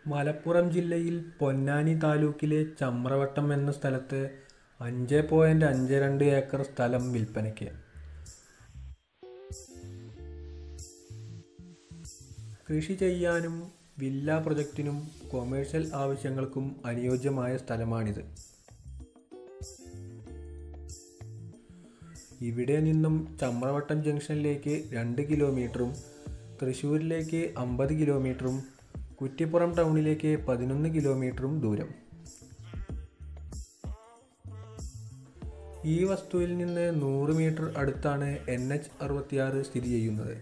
മലപ്പുറം ജില്ലയിൽ പൊന്നാനി താലൂക്കിലെ ചമ്രവട്ടം എന്ന സ്ഥലത്ത് അഞ്ച് പോയിൻറ്റ് അഞ്ച് രണ്ട് ഏക്കർ സ്ഥലം വിൽപ്പനയ്ക്ക് കൃഷി ചെയ്യാനും വില്ല പ്രൊജക്റ്റിനും കൊമേഴ്ഷ്യൽ ആവശ്യങ്ങൾക്കും അനുയോജ്യമായ സ്ഥലമാണിത് ഇവിടെ നിന്നും ചമ്രവട്ടം ജംഗ്ഷനിലേക്ക് രണ്ട് കിലോമീറ്ററും തൃശ്ശൂരിലേക്ക് അമ്പത് കിലോമീറ്ററും കുറ്റിപ്പുറം ടൗണിലേക്ക് പതിനൊന്ന് കിലോമീറ്ററും ദൂരം ഈ വസ്തുവിൽ നിന്ന് നൂറ് മീറ്റർ അടുത്താണ് എൻ എച്ച് അറുപത്തിയാറ് സ്ഥിതി ചെയ്യുന്നത്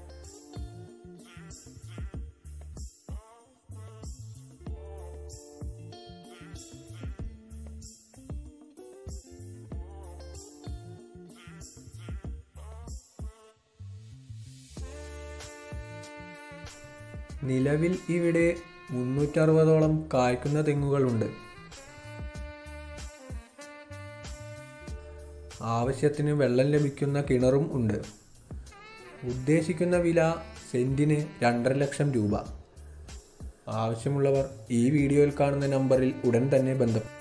നിലവിൽ ഇവിടെ മുന്നൂറ്ററുപതോളം കായ്ക്കുന്ന തെങ്ങുകളുണ്ട് ആവശ്യത്തിന് വെള്ളം ലഭിക്കുന്ന കിണറും ഉണ്ട് ഉദ്ദേശിക്കുന്ന വില സെൻറ്റിന് രണ്ടര ലക്ഷം രൂപ ആവശ്യമുള്ളവർ ഈ വീഡിയോയിൽ കാണുന്ന നമ്പറിൽ ഉടൻ തന്നെ ബന്ധപ്പെടും